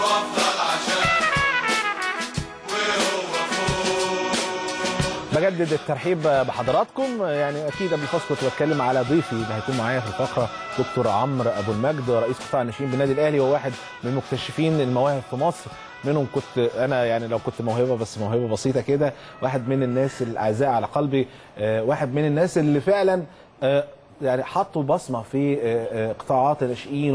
وافضل عشان وهو فوق بجدد الترحيب بحضراتكم يعني اكيد قبل الفاصل كنت بتكلم على ضيفي اللي هيكون معايا في الفقره دكتور عمرو ابو المجد رئيس قطاع الناشئين بالنادي الاهلي وهو واحد من مكتشفين المواهب في مصر منهم كنت انا يعني لو كنت موهبه بس موهبه بسيطه كده واحد من الناس الاعزاء على قلبي آه، واحد من الناس اللي فعلا آه، يعني حطوا بصمه في آه، آه، قطاعات الناشئين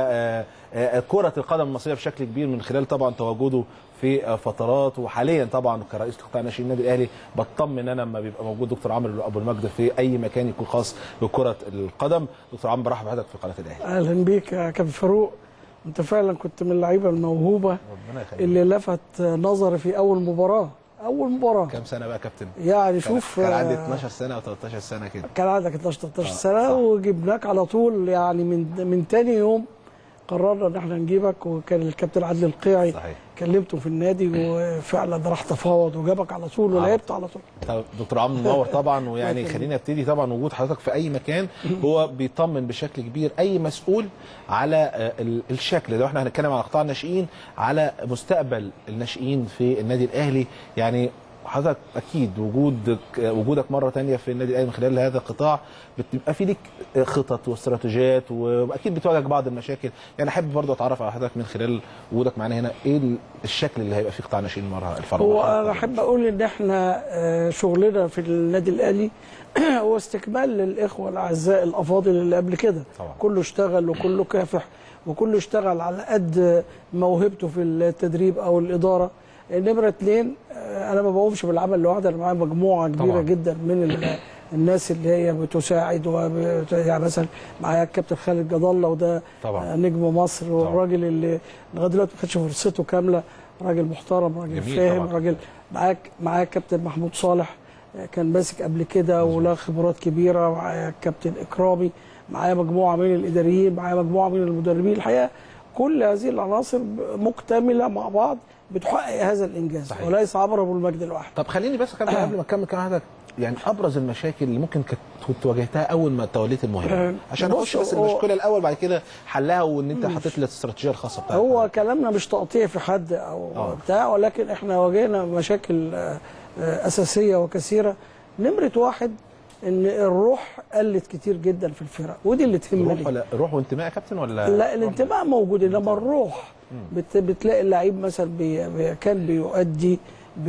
وكره القدم المصريه بشكل كبير من خلال طبعا تواجده في آه، فترات وحاليا طبعا كرئيس قطاع الناشئين النادي الاهلي بطمن انا لما بيبقى موجود دكتور عمرو ابو المجد في اي مكان يكون خاص بكره القدم دكتور عمرو برحب بحضرتك في قناه الاهلي اهلا بيك يا كابتن فاروق انت فعلا كنت من اللعيبه الموهوبه ربنا يخليك اللي لفت نظري في اول مباراه اول مباراه كام سنه بقى يا كابتن يعني كان- شوف كان عندي آه، 12 سنه او 13 سنه كده كان عندك 12 13 آه، سنه صح. وجبناك على طول يعني من من تاني يوم قررنا ان احنا نجيبك وكان الكابتن عادل القيعي صحيح كلمته في النادي وفعلا راح تفاوض وجابك على طول ولعبت على طول طب دكتور عمرو منور طبعا ويعني يخليك. خليني ابتدي طبعا وجود حضرتك في اي مكان هو بيطمن بشكل كبير اي مسؤول على آه، ال- الشكل لو احنا هنتكلم على قطاع الناشئين على مستقبل الناشئين في النادي الاهلي يعني حضرتك اكيد وجودك وجودك مره تانية في النادي الاهلي من خلال هذا القطاع بتبقى في ليك خطط واستراتيجيات واكيد بتواجهك بعض المشاكل يعني احب برضه اتعرف على حضرتك من خلال وجودك معانا هنا ايه ال- الشكل اللي هيبقى فيه قطاع الناشئين مره الفرق هو انا احب اقول ان احنا آه، شغلنا في النادي الاهلي هو استكمال للاخوه الاعزاء الافاضل اللي قبل كده طبعا. كله اشتغل وكله كافح وكله اشتغل على قد موهبته في التدريب او الاداره نمره اثنين آه، انا ما بقومش بالعمل لوحدي انا معايا مجموعه كبيره طبعا. جدا من ال- الناس اللي هي بتساعد وبت... يعني مثلا معايا الكابتن خالد جد الله وده طبعا. آه، نجم مصر والراجل اللي لغايه دلوقتي ما خدش فرصته كامله راجل محترم راجل جميل فاهم طبعا. راجل معاك معايا الكابتن محمود صالح آه، كان ماسك قبل كده وله خبرات كبيره معايا الكابتن اكرامي معايا مجموعه من الاداريين معايا مجموعه من المدربين الحقيقه كل هذه العناصر مكتمله مع بعض بتحقق هذا الانجاز صحيح. وليس عمرو ابو المجد لوحده طب خليني بس قبل قبل ما اكمل كلام حضرتك يعني ابرز المشاكل اللي ممكن كنت كنت واجهتها اول ما توليت المهمه أه، عشان بص، اخش بس هو- المشكله الاول بعد كده حلها وان انت حطيت الاستراتيجيه الخاصه بتاعتك هو كلامنا مش تقطيع في حد او آه. بتاع ولكن احنا واجهنا مشاكل آه، آه، اساسيه وكثيره نمره واحد ان الروح قلت كتير جدا في الفرق ودي اللي تهمني روح ولا روح وانتماء يا كابتن ولا لا الانتماء موجود انما الروح بت بتلاقي اللعيب مثلا بي بي كان بيؤدي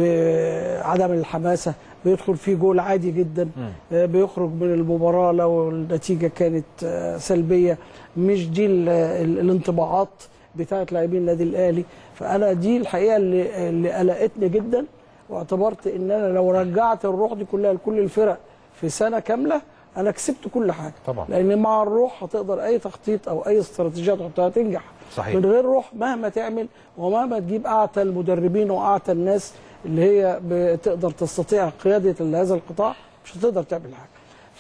بعدم الحماسه بيدخل فيه جول عادي جدا آه، بيخرج من المباراه لو النتيجه كانت آه، سلبيه مش دي ال- ال- الانطباعات بتاعت لاعبين النادي الاهلي فانا دي الحقيقه اللي اللي قلقتني جدا واعتبرت ان انا لو رجعت الروح دي كلها لكل الفرق في سنه كامله انا كسبت كل حاجه طبعا. لان مع الروح هتقدر اي تخطيط او اي استراتيجيه تحطها تنجح صحيح. من غير روح مهما تعمل ومهما تجيب اعتى المدربين واعتى الناس اللي هي بتقدر تستطيع قياده هذا القطاع مش هتقدر تعمل حاجه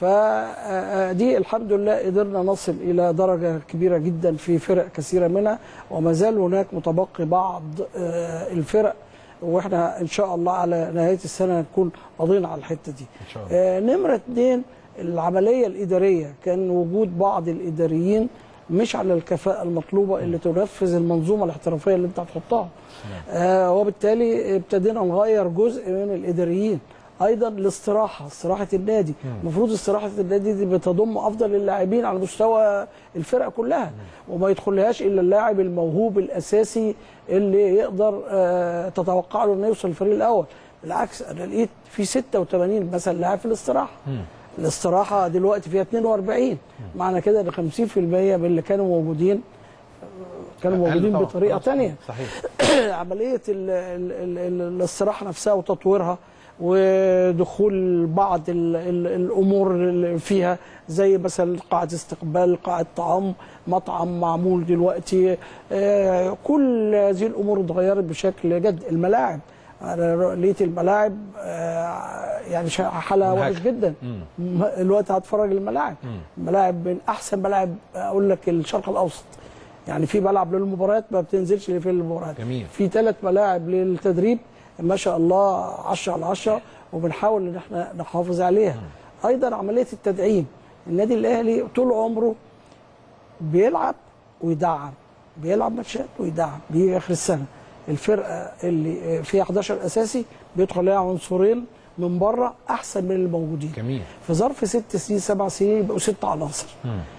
فدي الحمد لله قدرنا نصل الى درجه كبيره جدا في فرق كثيره منها وما زال هناك متبقي بعض آه، الفرق واحنا ان شاء الله على نهايه السنه نكون قضينا على الحته دي إن شاء الله. آه، نمرة اتنين العملية الإدارية كان وجود بعض الإداريين مش على الكفاءة المطلوبة اللي تنفذ المنظومة الاحترافية اللي أنت هتحطها آه وبالتالي ابتدينا نغير جزء من الإداريين أيضا الاستراحة استراحة النادي المفروض استراحة النادي دي بتضم أفضل اللاعبين على مستوى الفرقة كلها وما يدخلهاش إلا اللاعب الموهوب الأساسي اللي يقدر آه تتوقع له إنه يوصل الفريق الأول بالعكس انا لقيت في 86 مثلا لاعب في الاستراحه الاستراحه دلوقتي فيها 42 معنى كده ان 50% من اللي كانوا موجودين كانوا أقل موجودين طبعاً. بطريقه آه، تانية صحيح عمليه ال ال ال ال الاستراحه نفسها وتطويرها ودخول بعض ال ال الامور اللي فيها زي مثلا قاعه استقبال قاعه طعام مطعم معمول دلوقتي آه، كل هذه الامور اتغيرت بشكل جد الملاعب انا لقيت الملاعب آه، يعني شا- حالها منهكة. وحش جدا م- الوقت هتفرج الملاعب الملاعب من احسن ملاعب اقول لك الشرق الاوسط يعني في ملعب للمباريات ما بتنزلش في المباريات جميل. في ثلاث ملاعب للتدريب ما شاء الله 10 على 10 وبنحاول ان احنا نحافظ عليها ايضا عمليه التدعيم النادي الاهلي طول عمره بيلعب ويدعم بيلعب ماتشات ويدعم بيجي اخر السنه الفرقه اللي فيها 11 اساسي بيدخل عليها عنصرين من بره احسن من الموجودين جميل في ظرف ست سنين سبع سنين يبقوا ست عناصر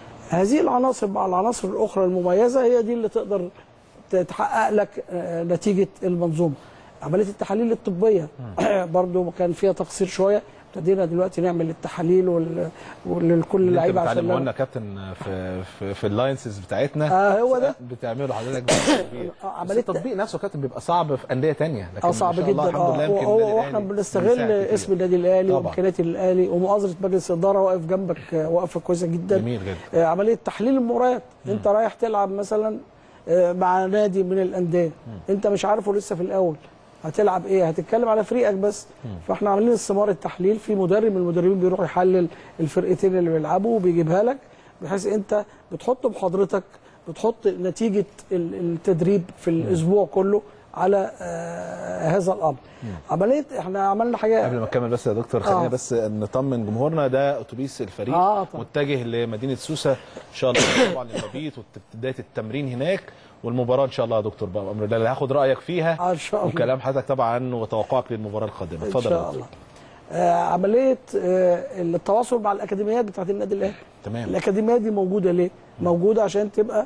هذه العناصر مع العناصر الاخرى المميزه هي دي اللي تقدر ت- تحقق لك آه، نتيجه المنظومه عمليه التحاليل الطبيه برضو كان فيها تقصير شويه ابتدينا دلوقتي نعمل التحاليل وال- ولكل اللي اللعيبه انت عشان بتعلمه لا- لنا كابتن في في, في اللاينسز بتاعتنا آه، هو ده. بتعمله حضرتك بشكل كبير آه، بس عملية التطبيق نفسه يا كابتن بيبقى صعب في انديه تانية لكن اه ما صعب شاء جدا الله الحمد لله اه يمكن هو- النادي هو احنا الأهلي بنستغل بيساعد كتير. اسم النادي الاهلي طبعا. وامكانيات الاهلي ومؤازره مجلس الاداره واقف جنبك آه، وقفه كويسه جدا جميل جدا آه، عمليه تحليل المباريات انت رايح تلعب مثلا آه، مع نادي من الانديه انت مش عارفه لسه في الاول هتلعب ايه هتتكلم على فريقك بس فاحنا عاملين استمارة تحليل في مدرب من المدربين بيروح يحلل الفرقتين اللي بيلعبوا وبيجيبها لك بحيث انت بتحط بحضرتك بتحط نتيجه ال- التدريب في الاسبوع كله على آه، هذا الامر عمليه احنا عملنا حاجه قبل ما نكمل بس يا دكتور خلينا آه. بس نطمن جمهورنا ده اتوبيس الفريق آه، طبعا. متجه لمدينه سوسه ان شاء الله طبعا للمبيت وبدايه التمرين هناك والمباراه ان شاء الله يا دكتور بقى بامر الله اللي هاخد رايك فيها آه، ان شاء الله وكلام حضرتك طبعا وتوقعك للمباراه القادمه ان اتفضل يا شاء دكتور. الله آه، عمليه آه، التواصل مع الاكاديميات بتاعت النادي الاهلي تمام الاكاديميات دي موجوده ليه موجوده عشان تبقى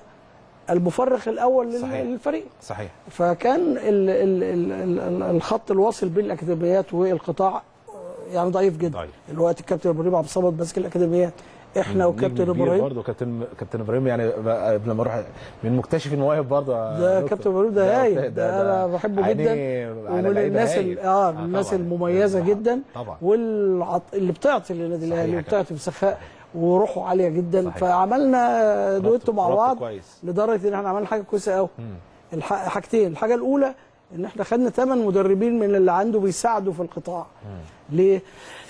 المفرخ الاول لل- صحيح. للفريق صحيح فكان ال ال ال ال الخط الواصل بين الاكاديميات والقطاع آه، يعني ضعيف جدا ضعيف. الوقت الكابتن ابراهيم عبد الصمد ماسك الاكاديميات احنا نجم وكابتن كبير ابراهيم برضه كابتن كابتن ابراهيم يعني بقى قبل ما اروح من مكتشف المواهب برضه يا ده دكتور. كابتن ابراهيم ده هايل ده, انا بحبه عينيه جدا على ومن لعيبة الناس هايل. ال- اه من الناس طبعاً. المميزه طبعاً. جدا طبعا والعط... اللي بتعطي للنادي صحيح الاهلي يا وبتعطي بسخاء وروحه عاليه جدا صحيح. فعملنا دويتو مع ربط بعض كويس لدرجه ان احنا عملنا حاجه كويسه قوي مم. الح... حاجتين الحاجه الاولى ان احنا خدنا ثمان مدربين من اللي عنده بيساعدوا في القطاع ليه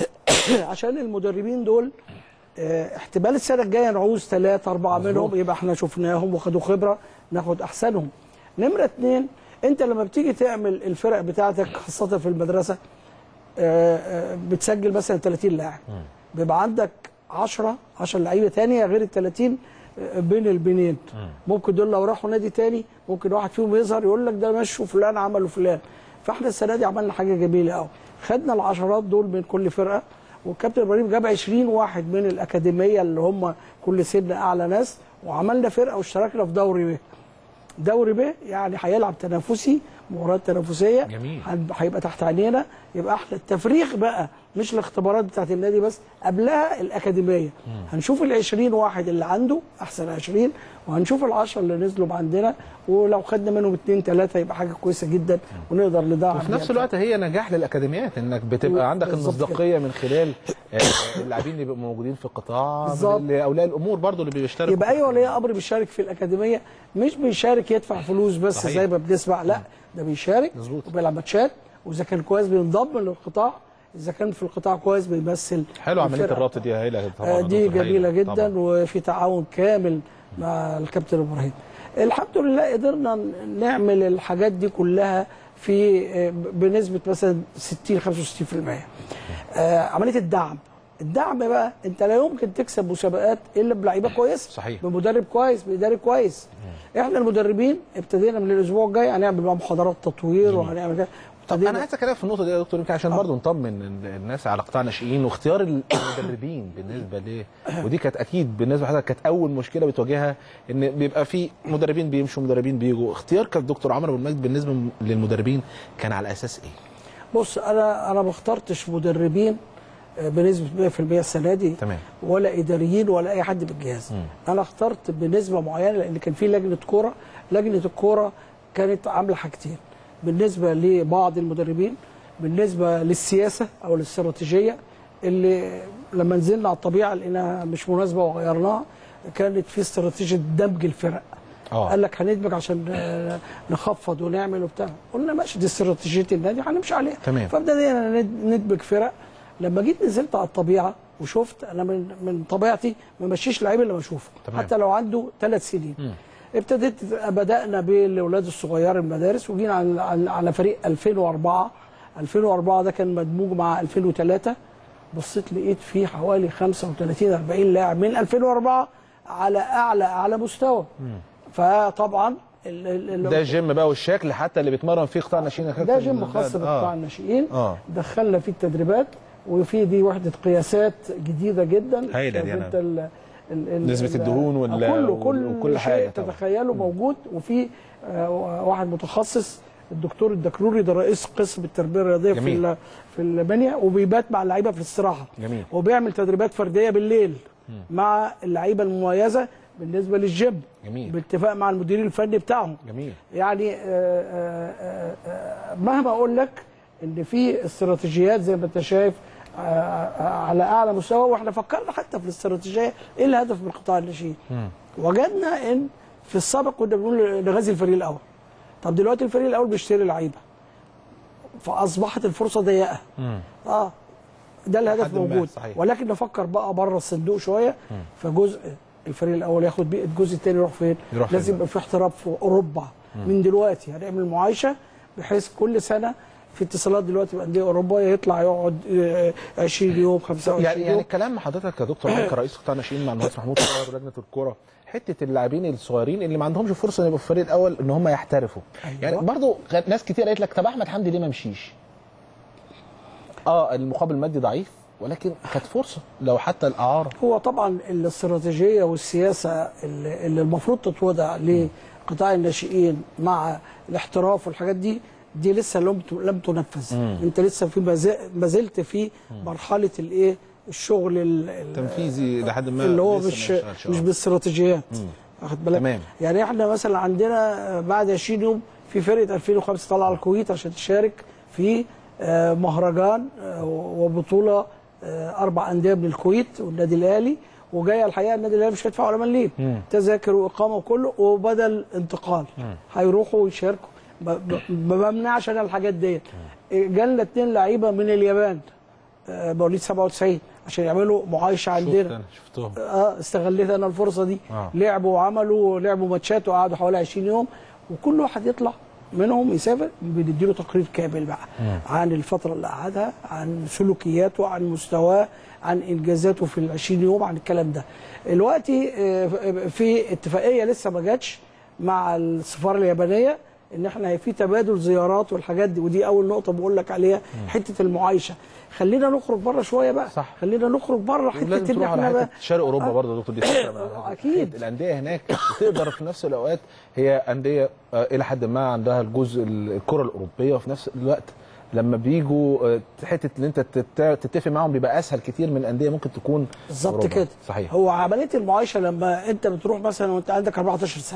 عشان المدربين دول آه، احتمال السنه الجايه نعوز ثلاثه اربعه مظبوط. منهم يبقى احنا شفناهم وخدوا خبره ناخد احسنهم نمره اثنين انت لما بتيجي تعمل الفرق بتاعتك خاصه في المدرسه آه، آه، بتسجل مثلا 30 لاعب بيبقى عندك 10 10 لعيبه ثانيه غير ال 30 آه، بين البنين ممكن دول لو راحوا نادي تاني ممكن واحد فيهم يظهر يقول لك ده مشوا فلان عملوا فلان فاحنا السنه دي عملنا حاجه جميله قوي خدنا العشرات دول من كل فرقه والكابتن ابراهيم جاب 20 واحد من الاكاديميه اللي هم كل سن اعلى ناس وعملنا فرقه واشتركنا في دوري ب دوري ب يعني هيلعب تنافسي مباريات تنافسيه جميل. هن- هيبقى تحت عينينا يبقى احنا التفريغ بقى مش الاختبارات بتاعت النادي بس قبلها الاكاديميه هنشوف ال 20 واحد اللي عنده احسن 20 وهنشوف ال 10 اللي نزلوا عندنا ولو خدنا منهم اثنين ثلاثه يبقى حاجه كويسه جدا ونقدر ندعم وفي نفس بيها الوقت هي نجاح للاكاديميات انك بتبقى عندك بالظبط كده. المصداقيه من خلال آه، اللاعبين اللي بيبقوا موجودين في القطاع بالظبط. لاولياء الامور برضو اللي بيشتركوا يبقى اي ولي امر بيشارك في الاكاديميه مش بيشارك يدفع فلوس بس صحيح. زي ما بنسمع لا ده بيشارك مظبوط. وبيلعب ماتشات واذا كان كويس بينضم للقطاع اذا كان في القطاع كويس بيمثل حلو عمليه الفرقة. الربط دي هايله طبعا آه، يا دي دكتور، جميله هايلة. جدا طبعاً. وفي تعاون كامل مع الكابتن ابراهيم الحمد لله قدرنا نعمل الحاجات دي كلها في آه، بنسبه مثلا 60 65% آه، عمليه الدعم الدعم بقى انت لا يمكن تكسب مسابقات الا بلعيبه كويسه صحيح. بمدرب كويس باداري كويس احنا المدربين ابتدينا من الاسبوع الجاي هنعمل بقى محاضرات تطوير وهنعمل كده طب ابتدينا- انا عايز اتكلم في النقطه دي يا دكتور يمكن عشان برضه نطمن ال- الناس على قطاع الناشئين واختيار المدربين بالنسبه ل ودي كانت اكيد بالنسبه لحضرتك كانت اول مشكله بتواجهها ان بيبقى في مدربين بيمشوا مدربين بيجوا اختيار كان دكتور عمرو بن المجد بالنسبه للمدربين كان على اساس ايه؟ بص انا انا ما اخترتش مدربين آه، بنسبه 100% السنه دي تمام. ولا اداريين ولا اي حد بالجهاز انا اخترت بنسبه معينه لان كان في لجنه كوره لجنه الكوره كانت عامله حاجتين بالنسبه لبعض المدربين بالنسبه للسياسه او الاستراتيجيه اللي لما نزلنا على الطبيعه لقيناها مش مناسبه وغيرناها كانت في استراتيجيه دمج الفرق اه قال لك هندمج عشان آه، نخفض ونعمل وبتاع قلنا ماشي دي استراتيجيه النادي هنمشي عليها تمام. فابتدينا ند- ندمج فرق لما جيت نزلت على الطبيعه وشفت انا من من طبيعتي ما مشيش لعيب الا ما اشوفه تمام. حتى لو عنده ثلاث سنين ابتديت بدانا بالاولاد الصغير المدارس وجينا على على- على فريق 2004 2004 ده كان مدموج مع 2003 بصيت لقيت فيه حوالي 35 40 لاعب من 2004 على اعلى اعلى مستوى فطبعا ال- ال- ال- ده الجيم بقى والشكل حتى اللي بيتمرن فيه قطاع الناشئين يا ده كابتن. جيم خاص ده- بقطاع آه. الناشئين آه. دخلنا فيه التدريبات وفي دي وحده قياسات جديده جدا هايلة دي شايف أنا. انت ال- ال- ال- نسبة ال- الدهون وال- كله وال- كل وكل شيء حاجة طبعا. تتخيله موجود وفي آه، واحد متخصص الدكتور الدكروري ده رئيس قسم التربيه الرياضيه في جميل. ال- في المنيا وبيبات مع اللعيبه في الاستراحه جميل. وبيعمل تدريبات فرديه بالليل مع اللعيبه المميزه بالنسبه للجيم جميل. باتفاق مع المدير الفني بتاعهم جميل يعني آه، آه، آه، آه، مهما اقول لك ان في استراتيجيات زي ما انت شايف آه، آه، على اعلى مستوى واحنا فكرنا حتى في الاستراتيجيه ايه الهدف من قطاع الناشئين وجدنا ان في السابق كنا بنقول نغذي الفريق الاول طب دلوقتي الفريق الاول بيشتري لعيبه فاصبحت الفرصه ضيقه اه ده الهدف لحد ما، موجود صحيح. ولكن نفكر بقى بره الصندوق شويه فجزء الفريق الاول ياخد بيه الجزء الثاني يروح فين يروح فين لازم بقى؟ يبقى في احتراف في اوروبا من دلوقتي هنعمل معايشه بحيث كل سنه في اتصالات دلوقتي بانديه اوروبا يطلع يقعد آه، 20 يوم 25 يعني يعني يوم الكلام حضرتك يا دكتور عمر كرئيس قطاع الناشئين مع المهندس محمود طاهر ولجنه الكوره حته اللاعبين الصغيرين اللي ما عندهمش فرصه يبقوا في الفريق الاول ان هم يحترفوا أيوة. يعني برضو غ- ناس كتير قالت لك طب احمد حمدي ليه ما مشيش اه المقابل المادي ضعيف ولكن كانت فرصه لو حتى الاعاره هو طبعا الاستراتيجيه والسياسه اللي اللي المفروض تتوضع لقطاع الناشئين مع الاحتراف والحاجات دي دي لسه لم ت- لم تنفذ انت لسه في ما زا- ما زلت في مرحله الايه الشغل ال- ال- تنفيذي لحد ما اللي هو لسه ما مش اشتغلش. مش آه. باستراتيجيات واخد بالك تمام. يعني احنا مثلا عندنا بعد 20 يوم في فرقه 2005 طالعه على الكويت عشان تشارك في آه، مهرجان آه، وبطوله آه، اربع انديه من الكويت والنادي الاهلي وجايه الحقيقه النادي الاهلي مش هيدفع ولا مليم تذاكر واقامه وكله وبدل انتقال هيروحوا ويشاركوا ب- ب- ما بمنعش انا الحاجات ديت جالنا اتنين لعيبه من اليابان آه، مواليد 97 عشان يعملوا معايشه شفت عندنا أنا، شفتهم اه استغليت انا الفرصه دي آه. لعبوا وعملوا لعبوا ماتشات وقعدوا حوالي 20 يوم وكل واحد يطلع منهم يسافر بنديله تقرير كامل بقى عن الفتره اللي قعدها عن سلوكياته عن مستواه عن انجازاته في ال 20 يوم عن الكلام ده دلوقتي آه، في اتفاقيه لسه ما جاتش مع السفاره اليابانيه ان احنا في تبادل زيارات والحاجات دي ودي اول نقطه بقول لك عليها حته المعايشه خلينا نخرج بره شويه بقى صح. خلينا نخرج بره حته ولازم ان تروح على احنا حته بقى شرق اوروبا برضه يا دكتور دي فكرة. أكيد. الانديه هناك تقدر في نفس الاوقات هي انديه آه، الى حد ما عندها الجزء الكره الاوروبيه وفي نفس الوقت لما بيجوا آه، حته ان انت تت- تتفق معاهم بيبقى اسهل كتير من انديه ممكن تكون بالظبط أوروبا. كده صحيح هو عمليه المعايشه لما انت بتروح مثلا وانت عندك 14 سنه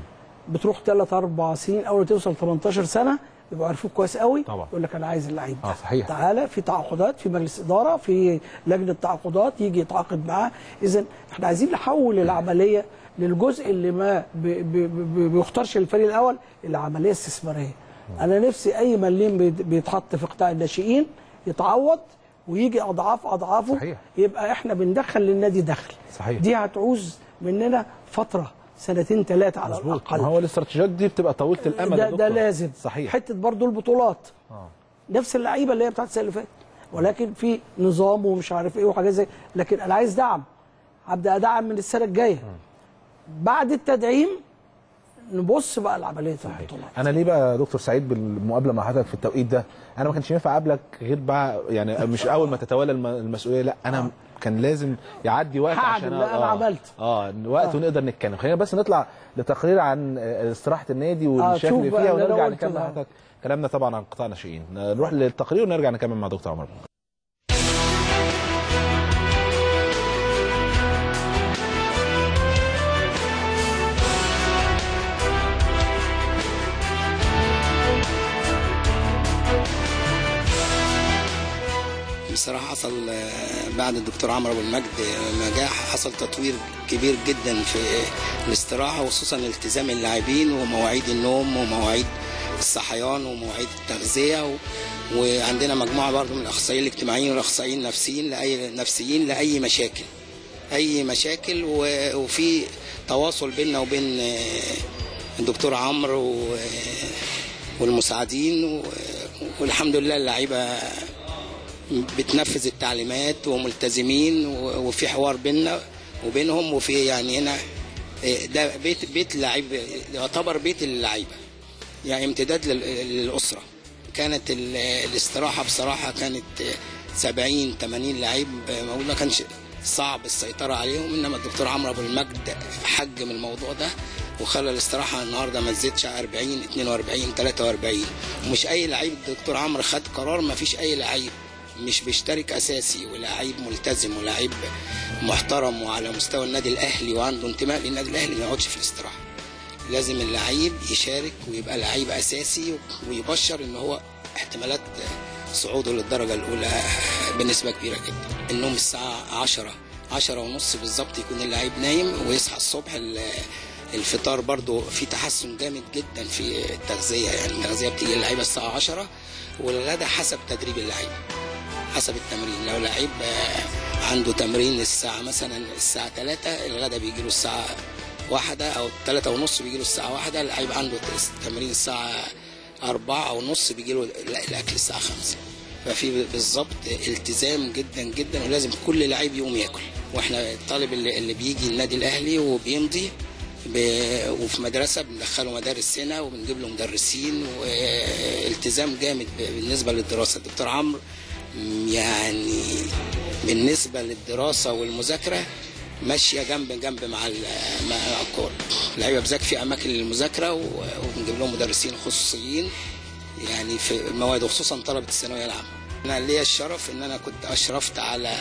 بتروح ثلاث اربع سنين اول ما توصل 18 سنه يبقوا عارفوك كويس قوي طبعا. يقول لك انا عايز اللعيب ده آه، صحيح. تعالى في تعاقدات في مجلس اداره في لجنه تعاقدات يجي يتعاقد معاه اذا احنا عايزين نحول العمليه للجزء اللي ما بي- بي- بي- بيختارش الفريق الاول الى عمليه استثماريه انا نفسي اي مليم بيت- بيتحط في قطاع الناشئين يتعوض ويجي اضعاف اضعافه صحيح. يبقى احنا بندخل للنادي دخل صحيح. دي هتعوز مننا فتره سنتين ثلاثه على مظبوط الاقل ما هو الاستراتيجيات دي بتبقى طويله الامد يا ده, ده دكتور. لازم صحيح حته برضو البطولات آه. نفس اللعيبه اللي هي بتاعت السنه اللي فاتت ولكن في نظام ومش عارف ايه وحاجات زي لكن انا عايز دعم هبدا ادعم من السنه الجايه بعد التدعيم نبص بقى لعمليه البطولات انا ليه بقى يا دكتور سعيد بالمقابله مع حضرتك في التوقيت ده انا ما كانش ينفع اقابلك غير بقى يعني مش اول ما تتولى الم- المسؤوليه لا انا كان لازم يعدي وقت هعمل، عشان لا، أنا آه عملت. اه وقت ونقدر نتكلم خلينا بس نطلع لتقرير عن آه، استراحه النادي والشكل شوف اللي بقى فيها اللي أنا ونرجع قلته نكمل ده. حضرتك كلامنا طبعا عن قطاع الناشئين نروح للتقرير ونرجع نكمل مع دكتور عمر بصراحة حصل آه، بعد الدكتور عمرو أبو المجد آه، ما جاء حصل تطوير كبير جدا في آه، الاستراحة وخصوصا التزام اللاعبين ومواعيد النوم ومواعيد الصحيان ومواعيد التغذية و... وعندنا مجموعة برضو من الأخصائيين الاجتماعيين والأخصائيين النفسيين لأي نفسيين لأي مشاكل أي مشاكل و... وفي تواصل بيننا وبين آه، الدكتور عمرو و... والمساعدين و... والحمد لله اللعيبة بتنفذ التعليمات وملتزمين و- وفي حوار بيننا وبينهم وفي يعني هنا آه، ده بيت بيت اللعيب يعتبر بيت اللعيبه يعني امتداد لل- للاسره كانت ال- الاستراحه بصراحه كانت 70 80 لعيب موجود ما كانش صعب السيطره عليهم انما الدكتور عمرو ابو المجد حجم الموضوع ده وخلى الاستراحه النهارده ما تزيدش 40 42 43 ومش اي لعيب الدكتور عمرو خد قرار ما فيش اي لعيب مش بيشترك اساسي ولاعيب ملتزم ولاعيب محترم وعلى مستوى النادي الاهلي وعنده انتماء للنادي الاهلي ما يقعدش في الاستراحه لازم اللعيب يشارك ويبقى لعيب اساسي ويبشر ان هو احتمالات صعوده للدرجه الاولى بنسبه كبيره جدا النوم الساعه 10 10 ونص بالظبط يكون اللعيب نايم ويصحى الصبح ال- الفطار برضو في تحسن جامد جدا في التغذيه يعني التغذيه بتيجي اللعيبه الساعه 10 والغدا حسب تدريب اللعيب حسب التمرين لو لعيب آه، عنده تمرين الساعة مثلا الساعة 3 الغدا بيجي له الساعة واحدة أو ثلاثة ونص بيجي له الساعة واحدة اللعيب عنده تمرين الساعة أربعة أو نص بيجي له الأكل الساعة خمسة ففي بالظبط التزام جدا جدا ولازم كل لعيب يقوم ياكل واحنا الطالب اللي, اللي بيجي النادي الأهلي وبيمضي ب... وفي مدرسة بندخله مدارس سنة وبنجيب له مدرسين والتزام جامد ب- بالنسبة للدراسة الدكتور عمرو م- يعني بالنسبة للدراسة والمذاكرة ماشية جنب جنب مع ال- مع الكورة اللعيبة بذاكر في أماكن للمذاكرة و- وبنجيب لهم مدرسين خصوصيين يعني في المواد وخصوصا طلبة الثانوية العامة أنا ليا الشرف إن أنا كنت أشرفت على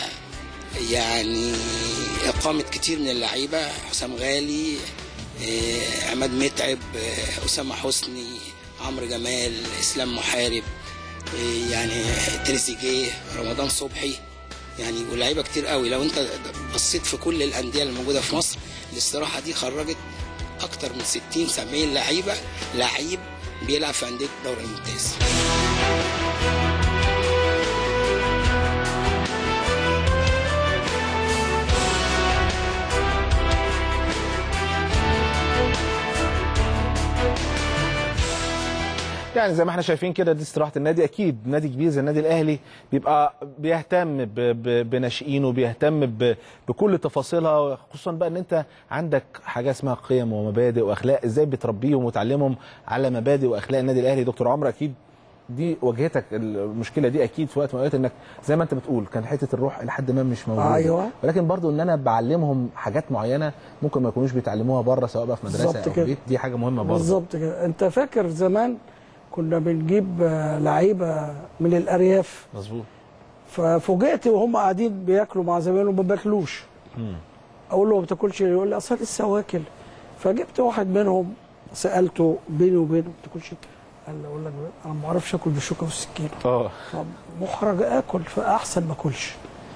يعني إقامة كتير من اللعيبة حسام غالي آه، عماد متعب آه، أسامة حسني عمرو جمال إسلام محارب آه، يعني تريزيجيه رمضان صبحي يعني ولاعيبه كتير قوي لو انت بصيت في كل الانديه اللي موجوده في مصر الاستراحه دي خرجت اكتر من 60 70 لعيبه لعيب بيلعب في انديه الدوري الممتاز يعني زي ما احنا شايفين كده دي استراحه النادي اكيد نادي كبير زي النادي الاهلي بيبقى بيهتم ب- ب- بناشئينه بيهتم ب- بكل تفاصيلها خصوصا بقى ان انت عندك حاجه اسمها قيم ومبادئ واخلاق ازاي بتربيهم وتعلمهم على مبادئ واخلاق النادي الاهلي دكتور عمرو اكيد دي واجهتك المشكله دي اكيد في وقت من الاوقات انك زي ما انت بتقول كان حته الروح لحد ما مش موجوده أيوة. ولكن برضو ان انا بعلمهم حاجات معينه ممكن ما يكونوش بيتعلموها بره سواء بقى في مدرسه بالظبط او كده. بيت دي حاجه مهمه برضو بالظبط كده انت فاكر زمان كنا بنجيب آه، لعيبه من الارياف مظبوط ففوجئت وهم قاعدين بياكلوا مع زمايلهم ما بياكلوش اقول له ما بتاكلش ليه؟ يقول لي اصل لسه واكل فجبت واحد منهم سالته بيني وبينه ما بتاكلش قال لي اقول لك انا ما بعرفش اكل بالشوكه والسكينه اه طب محرج اكل فاحسن ما اكلش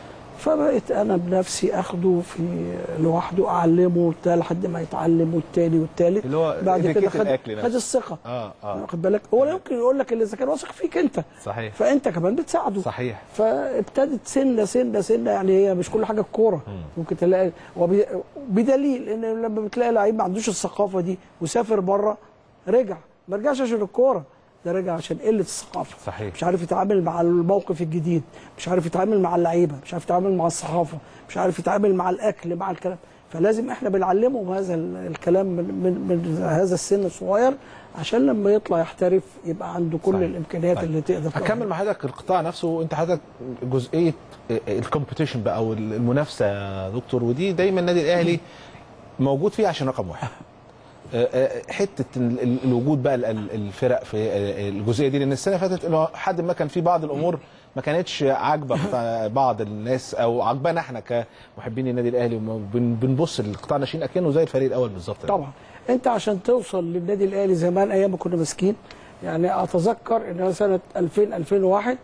فبقيت انا بنفسي اخده في لوحده اعلمه وبتاع لحد ما يتعلم والتاني والتالت اللي هو بعد كده اتيكيت خد, الأكل نفسه. خد الثقه اه اه واخد بالك هو لا يمكن يقول لك اللي اذا كان واثق فيك انت صحيح فانت كمان بتساعده صحيح فابتدت سنه سنه سنه يعني هي مش كل حاجه الكوره ممكن تلاقي وبي- بدليل ان لما بتلاقي لعيب ما عندوش الثقافه دي وسافر بره رجع ما رجعش عشان الكوره ده رجع عشان قله الثقافه صحيح. مش عارف يتعامل مع الموقف الجديد مش عارف يتعامل مع اللعيبه مش عارف يتعامل مع الصحافه مش عارف يتعامل مع الاكل مع الكلام فلازم احنا بنعلمهم هذا ال- الكلام من, من, من هذا السن الصغير عشان لما يطلع يحترف يبقى عنده كل صحيح. الامكانيات طيب. اللي تقدر هكمل مع حضرتك القطاع نفسه انت حضرتك جزئيه الكومبيتيشن بقى او المنافسه يا دكتور ودي دايما النادي الاهلي موجود فيه عشان رقم واحد آه، آه، حته ال- ال- الوجود بقى ال- ال- الفرق في آه، الجزئيه دي لان السنه اللي فاتت انه حد ما كان في بعض الامور ما كانتش عاجبه قطاع- بعض الناس او عاجبانا احنا كمحبين النادي الاهلي وبنبص للقطاع الناشئين اكنه زي الفريق الاول بالظبط طبعا انت عشان توصل للنادي الاهلي زمان ايام ما كنا ماسكين يعني اتذكر ان أنا سنه 2000 2001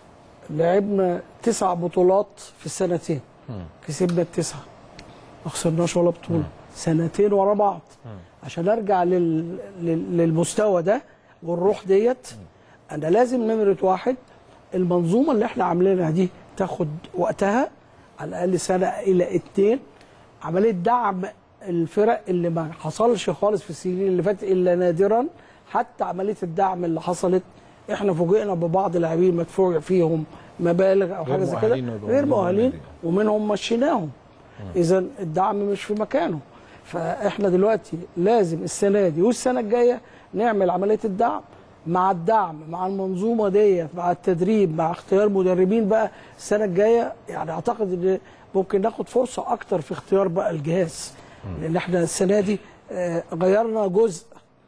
لعبنا تسع بطولات في السنتين كسبنا التسعه ما خسرناش ولا بطوله سنتين ورا بعض عشان ارجع لل... لل... للمستوى ده والروح ديت انا لازم نمره واحد المنظومه اللي احنا عاملينها دي تاخد وقتها على الاقل سنه الى اتنين عمليه دعم الفرق اللي ما حصلش خالص في السنين اللي فاتت الا نادرا حتى عمليه الدعم اللي حصلت احنا فوجئنا ببعض لاعبين مدفوع فيهم مبالغ او غير حاجه زي كده مؤهلين ويبقوا غير موجودين مؤهلين بالنادي. ومنهم مشيناهم اذا الدعم مش في مكانه فاحنا دلوقتي لازم السنه دي والسنه الجايه نعمل عمليه الدعم مع الدعم مع المنظومه ديت مع التدريب مع اختيار مدربين بقى السنه الجايه يعني اعتقد ان ممكن ناخد فرصه اكتر في اختيار بقى الجهاز لان احنا السنه دي آه، غيرنا جزء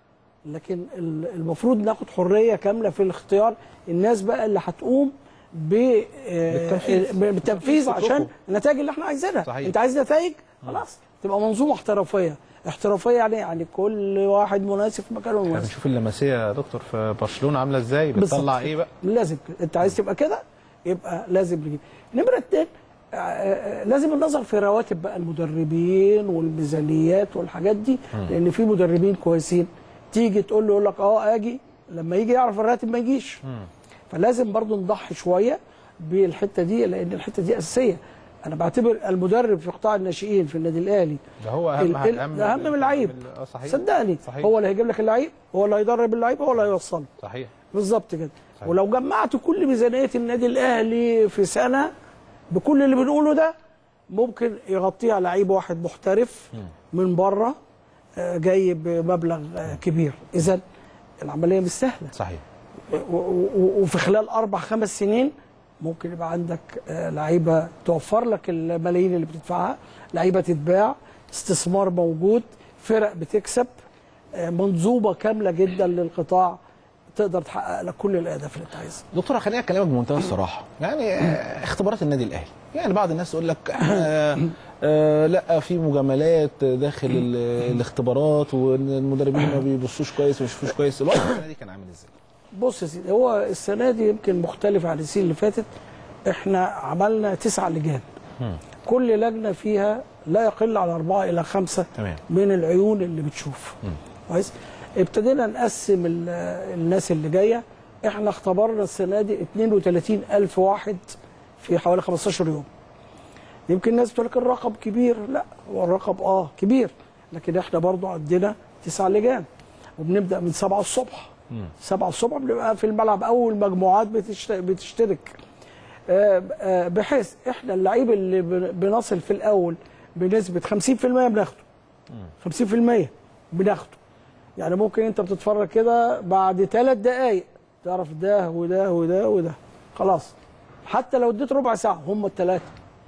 لكن ال- المفروض ناخد حريه كامله في الاختيار الناس بقى اللي هتقوم ب آه، بالتنفيذ. ب- بالتنفيذ عشان تطلبه. النتائج اللي احنا عايزينها صحيح. انت عايز نتائج خلاص تبقى منظومه احترافيه احترافيه يعني يعني كل واحد مناسب في مكانه احنا المناسب بنشوف اللمسيه يا دكتور في برشلونه عامله ازاي بتطلع بالظبط. ايه بقى لازم كده. انت عايز تبقى كده يبقى لازم نجيب نمره اتنين آه، آه، لازم النظر في رواتب بقى المدربين والميزانيات والحاجات دي لان في مدربين كويسين تيجي تقول له يقول لك اه اجي لما يجي يعرف الراتب ما يجيش فلازم برضو نضحي شويه بالحته دي لان الحته دي اساسيه انا بعتبر المدرب في قطاع الناشئين في النادي الاهلي ده هو اهم ال- ال- اهم ده اهم من اللعيب اه صحيح صدقني صحيح. هو اللي هيجيب لك اللعيب هو اللي هيدرب اللعيب هو اللي هيوصله صحيح بالظبط كده صحيح. ولو جمعت كل ميزانيه النادي الاهلي في سنه بكل اللي بنقوله ده ممكن يغطيها لعيب واحد محترف من بره آه، جاي بمبلغ آه، كبير اذا العمليه مش سهله صحيح و- و- و- وفي خلال اربع خمس سنين ممكن يبقى عندك آه، لعيبه توفر لك الملايين اللي بتدفعها لعيبه تتباع استثمار موجود فرق بتكسب آه، منظومه كامله جدا للقطاع تقدر تحقق لك كل الاهداف اللي انت عايزها دكتور خليني اكلمك بمنتهى الصراحه يعني آه، اختبارات النادي الاهلي يعني بعض الناس تقول لك آه آه لا في مجاملات داخل ال- الاختبارات وان المدربين ما بيبصوش كويس وما بيشوفوش كويس الوضع السنه دي كان عامل ازاي؟ بص يا سيدي هو السنه دي يمكن مختلف عن السنين اللي فاتت احنا عملنا تسع لجان كل لجنه فيها لا يقل عن اربعه الى خمسه تمام. من العيون اللي بتشوف كويس ابتدينا نقسم ال- الناس اللي جايه احنا اختبرنا السنه دي 32 الف واحد في حوالي 15 يوم يمكن الناس بتقول لك الرقم كبير لا هو الرقم اه كبير لكن احنا برضو عندنا تسع لجان وبنبدا من 7 الصبح 7 الصبح بنبقى في الملعب اول مجموعات بتشت- بتشترك آه، آه، بحيث احنا اللعيب اللي بن- بنصل في الاول بنسبه 50% بناخده 50% بناخده يعني ممكن انت بتتفرج كده بعد ثلاث دقائق تعرف ده وده وده وده خلاص حتى لو اديت ربع ساعه هم الثلاثه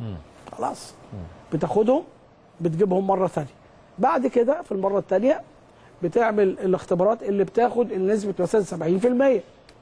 خلاص بتاخدهم بتجيبهم مره ثانيه بعد كده في المره الثانيه بتعمل الاختبارات اللي بتاخد نسبه مثلا 70%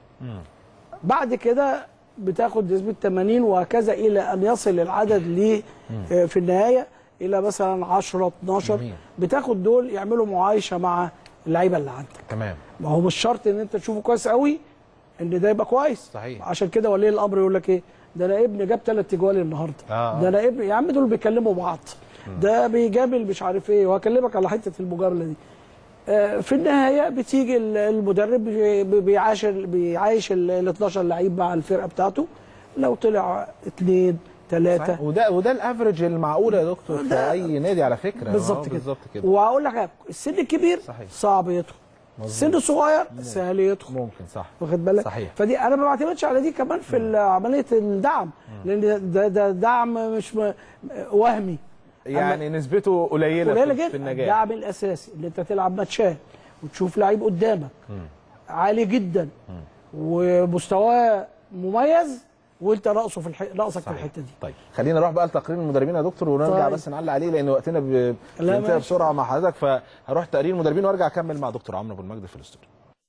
بعد كده بتاخد نسبه 80 وهكذا الى ان يصل العدد ل آه، في النهايه الى مثلا 10 12 جميل. بتاخد دول يعملوا معايشه مع اللعيبه اللي عندك تمام ما هو مش شرط ان انت تشوفه كويس قوي ان ده يبقى كويس صحيح. عشان كده ولي الامر يقول لك ايه ده انا ابني جاب ثلاث تجوال النهارده آه. ده انا ابني يا عم دول بيكلموا بعض ده بيجامل مش عارف ايه وهكلمك على حته المجامله دي آه، في النهايه بتيجي ال- المدرب بي- بيعاشر بيعايش ال 12 لعيب مع الفرقه بتاعته لو طلع اثنين ثلاثه صحيح. وده وده الافرج المعقول يا دكتور في ده- اي نادي على فكره بالظبط آه، كده بالظبط كده وهقول لك حاجة، السن الكبير صحيح. صعب يدخل السن الصغير سهل يدخل ممكن صح واخد بالك صحيح. فدي انا ما بعتمدش على دي كمان في عمليه الدعم لان ده, ده دعم مش م- وهمي يعني نسبته قليله, قليله في, في جدا النجاح الدعم الاساسي ان انت تلعب ماتشات وتشوف لعيب قدامك عالي جدا ومستواه مميز وانت ناقصه في الح... ناقصك في صحيح. الحته دي طيب خلينا نروح بقى لتقرير المدربين يا دكتور ونرجع طيب. بس نعلق عليه لان وقتنا ب- لا، بينتهي ماشي. بسرعه مع حضرتك فهروح تقرير المدربين وارجع اكمل مع دكتور عمرو ابو المجد في الاستوديو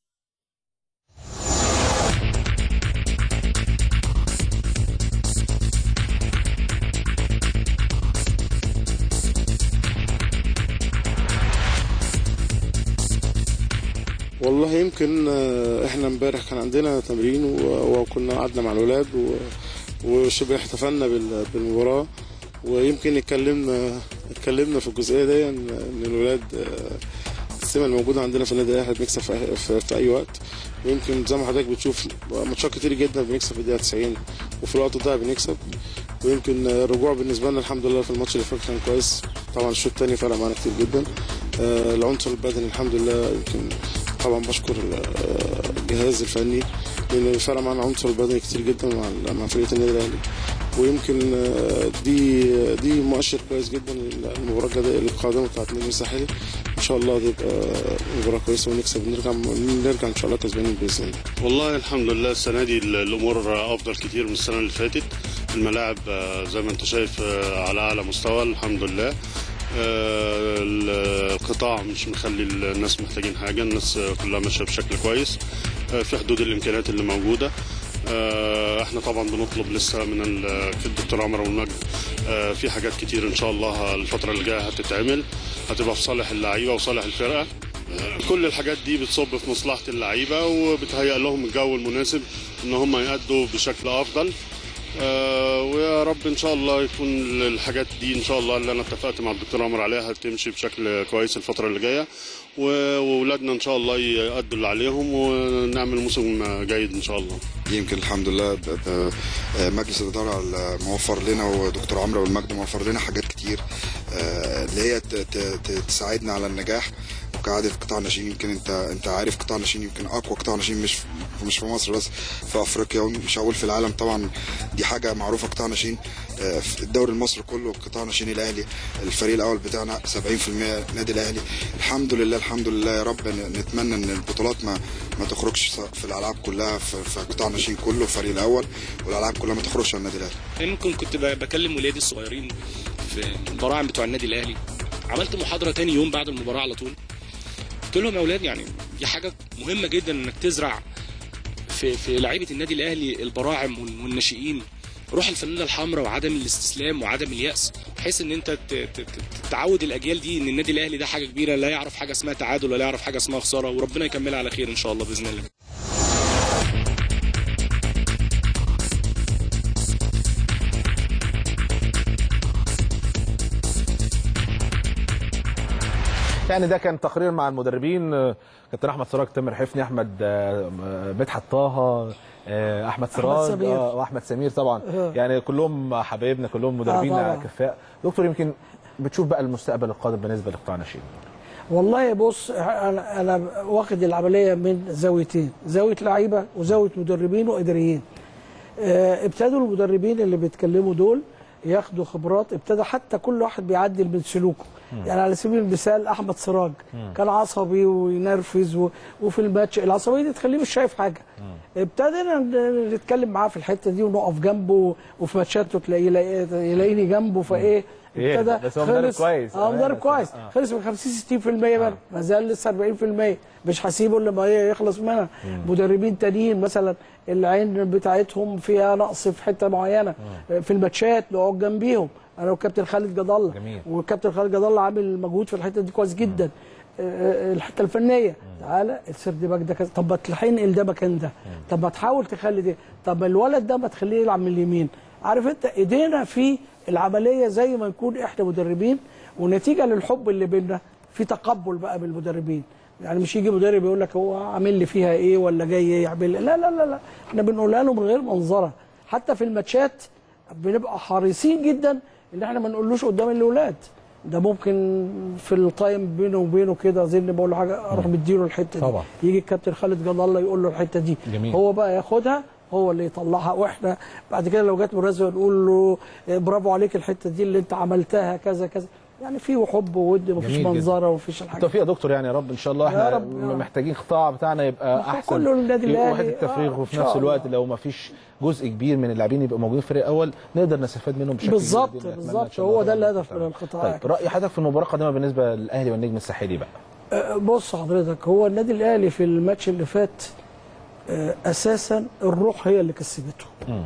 والله يمكن آه، احنا امبارح كان عندنا تمرين و- وكنا قعدنا مع الولاد و- وشبه احتفلنا بال- بالمباراه ويمكن اتكلمنا اتكلمنا في الجزئيه دي ان إن الولاد آه، السمه الموجوده عندنا في النادي الاهلي بنكسب في, في, في اي وقت ويمكن زي ما حضرتك بتشوف ماتشات كتير جدا بنكسب في الدقيقه 90 وفي الوقت ده بنكسب ويمكن الرجوع بالنسبه لنا الحمد لله في الماتش اللي فات كان كويس طبعا الشوط الثاني فرق معانا كتير جدا آه، العنصر البدني الحمد لله يمكن طبعا بشكر آه، الجهاز الفني لان فرق معانا العنصر البدني كتير جدا مع مع فرقه النادي الاهلي ويمكن آه، دي دي مؤشر كويس جدا للمباراه الجاية- القادمه بتاعت النجم الساحلي ان شاء الله تبقى مباراه كويسه ونكسب ونرجع نرجع ان شاء الله كسبانين باذن الله والله الحمد لله السنة دي الأمور أفضل كتير من السنة اللي فاتت الملاعب آه، زي ما أنت شايف آه، على أعلى مستوى الحمد لله آه، القطاع مش مخلي الناس محتاجين حاجة الناس آه، كلها ماشية بشكل كويس آه، في حدود الإمكانيات اللي موجودة آه، احنا طبعا بنطلب لسه من ال- في الدكتور عمر والمجد آه، في حاجات كتير ان شاء الله الفتره اللي جايه هتتعمل هتبقى في صالح اللعيبه وصالح الفرقه كل الحاجات دي بتصب في مصلحه اللعيبه وبتهيأ لهم الجو المناسب ان هم يأدوا بشكل افضل آه ويا رب ان شاء الله يكون الحاجات دي ان شاء الله اللي انا اتفقت مع الدكتور عمر عليها تمشي بشكل كويس الفتره اللي جايه و- واولادنا ان شاء الله يأدوا اللي عليهم ونعمل موسم جيد ان شاء الله يمكن الحمد لله ب- ب- مجلس الاداره موفر لنا ودكتور عمرو والمجد موفر لنا حاجات كتير آه، اللي هي ت- ت- ت- تساعدنا على النجاح وكعادة قطاع الناشئين يمكن انت انت عارف قطاع الناشئين يمكن اقوى قطاع ناشئين مش في- مش في مصر بس في افريقيا ومش هقول في العالم طبعا دي حاجه معروفه قطاع ناشئين آه، في الدوري المصري كله قطاع ناشئين الاهلي الفريق الاول بتاعنا 70% نادي الاهلي الحمد لله الحمد لله يا رب ن- نتمنى ان البطولات ما ما تخرجش في الالعاب كلها في في قطاع الناشئين كله الفريق الاول والالعاب كلها ما تخرجش عن النادي الاهلي يمكن كنت ب- بكلم ولادي الصغيرين في البراعم بتوع النادي الاهلي عملت محاضره تاني يوم بعد المباراه على طول قلت لهم يا اولاد يعني دي حاجه مهمه جدا انك تزرع في في لعيبه النادي الاهلي البراعم وال- والناشئين روح الفانيلا الحمراء وعدم الاستسلام وعدم اليأس بحيث ان انت ت- ت- ت- تعود الاجيال دي ان النادي الاهلي ده حاجه كبيره لا يعرف حاجه اسمها تعادل ولا يعرف حاجه اسمها خساره وربنا يكملها على خير ان شاء الله باذن الله يعني ده كان تقرير مع المدربين آه، كابتن احمد سراج تامر حفني احمد آه، آه، مدحت طه آه، احمد سراج سمير. آه، واحمد سمير طبعا آه. يعني كلهم حبايبنا كلهم مدربين آه، طبعا. كفاء دكتور يمكن بتشوف بقى المستقبل القادم بالنسبه لقطاع الناشئين والله بص انا انا واخد العمليه من زاويتين زاويه لعيبه وزاويه مدربين واداريين آه، ابتدوا المدربين اللي بيتكلموا دول ياخدوا خبرات ابتدى حتى كل واحد بيعدل من سلوكه يعني على سبيل المثال احمد سراج كان عصبي وينرفز و... وفي الماتش العصبيه دي تخليه مش شايف حاجه ابتدينا ن- نتكلم معاه في الحته دي ونقف جنبه وفي ماتشاته تلاقيه يلاقي- يلاقيني جنبه فايه إيه، ابتدى بس هو مدرب خلص- كويس. اه مدرب بس- كويس آه. خلص من 50 60% منها ما زال لسه 40% مش هسيبه الا ما هي يخلص منها مدربين تانيين مثلا العين بتاعتهم فيها نقص في حته معينه في الماتشات نقعد جنبيهم انا والكابتن خالد جد الله جميل. والكابتن خالد جد الله عامل مجهود في الحته دي كويس جدا آه، الحته الفنيه تعالى السرد باك ده كذا طب ما تحنقل ده مكان ده طب ما تحاول تخلي ده طب الولد ده ما تخليه يلعب من اليمين عارف انت ايدينا في العمليه زي ما نكون احنا مدربين ونتيجه للحب اللي بيننا في تقبل بقى بالمدربين يعني مش يجي مدرب يقول لك هو عامل لي فيها ايه ولا جاي يعمل لا لا لا لا احنا بنقولها له من غير منظره حتى في الماتشات بنبقى حريصين جدا ان احنا ما نقولوش قدام الاولاد ده ممكن في التايم بينه وبينه كده زي اللي بقول له حاجه اروح مديله الحته دي طبعا. يجي الكابتن خالد جد الله يقول له الحته دي جميل. هو بقى ياخدها هو اللي يطلعها واحنا بعد كده لو جت مناسبه نقول له إيه، برافو عليك الحته دي اللي انت عملتها كذا كذا يعني في حب وود مفيش جميل جدا. منظره ومفيش الحاجه التوفيق يا دكتور يعني يا رب ان شاء الله يا احنا رب، يا رب. محتاجين قطاع بتاعنا يبقى هو احسن كله النادي في الأهلي. وحده التفريغ آه، وفي إن شاء نفس الوقت الله. لو ما فيش جزء كبير من اللاعبين يبقى موجودين في الفريق الاول نقدر نستفاد منهم بشكل بالظبط، كبير جداً. أتمنى بالظبط. إن شاء الله هو ده طبعاً الهدف من نستفاد. القطاع. طيب راي حضرتك في المباراه القادمه بالنسبه للاهلي والنجم الساحلي بقى أه، بص حضرتك هو النادي الاهلي في الماتش اللي فات أه، اساسا الروح هي اللي كسبته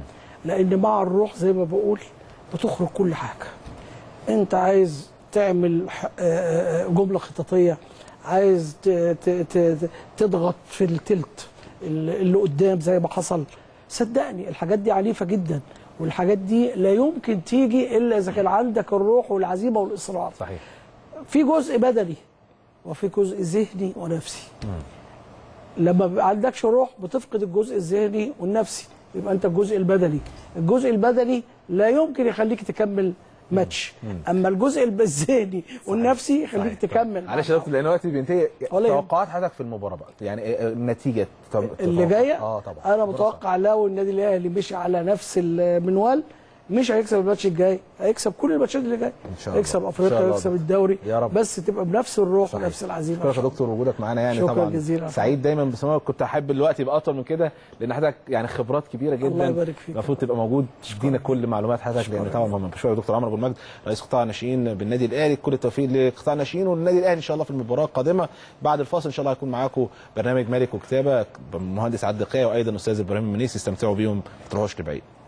لان مع الروح زي ما بقول بتخرج كل حاجه انت عايز تعمل ح- أه، أه، جمله خططيه عايز ت- ت- ت- تضغط في التلت اللي اللي قدام زي ما حصل صدقني الحاجات دي عنيفه جدا والحاجات دي لا يمكن تيجي الا اذا كان عندك الروح والعزيمه والاصرار صحيح في جزء بدني وفي جزء ذهني ونفسي لما ما عندكش روح بتفقد الجزء الذهني والنفسي يبقى انت الجزء البدني الجزء البدني لا يمكن يخليك تكمل ماتش اما الجزء الب- الذهني والنفسي يخليك صحيح. تكمل معلش يا دكتور لان الوقت بينتهي ولا يهمك. توقعات حضرتك في المباراه بقى يعني إيه النتيجه طب- اللي تتوقع؟ جايه اه طبعا انا متوقع لو النادي الاهلي مشي على نفس المنوال مش هيكسب الماتش الجاي هيكسب كل الماتشات اللي جايه إن شاء الله. هيكسب إن شاء افريقيا الله. ويكسب الدوري يا رب. بس تبقى بنفس الروح صحيح. ونفس العزيمه شكرا يا دكتور وجودك معانا يعني شكرا طبعا جزيلا. سعيد دايما بسمعك كنت احب الوقت يبقى اطول من كده لان حضرتك يعني خبرات كبيره جدا الله يبارك فيك. المفروض تبقى موجود تدينا كل معلومات حضرتك لان طبعا مهم بشكرك يا دكتور عمرو ابو المجد رئيس قطاع الناشئين بالنادي الاهلي كل التوفيق لقطاع الناشئين والنادي الاهلي ان شاء الله في المباراه القادمه بعد الفاصل ان شاء الله هيكون معاكم برنامج مالك وكتابه المهندس عبد القيا وايضا استاذ ابراهيم المنيسي استمتعوا بيهم ما تروحوش لبعيد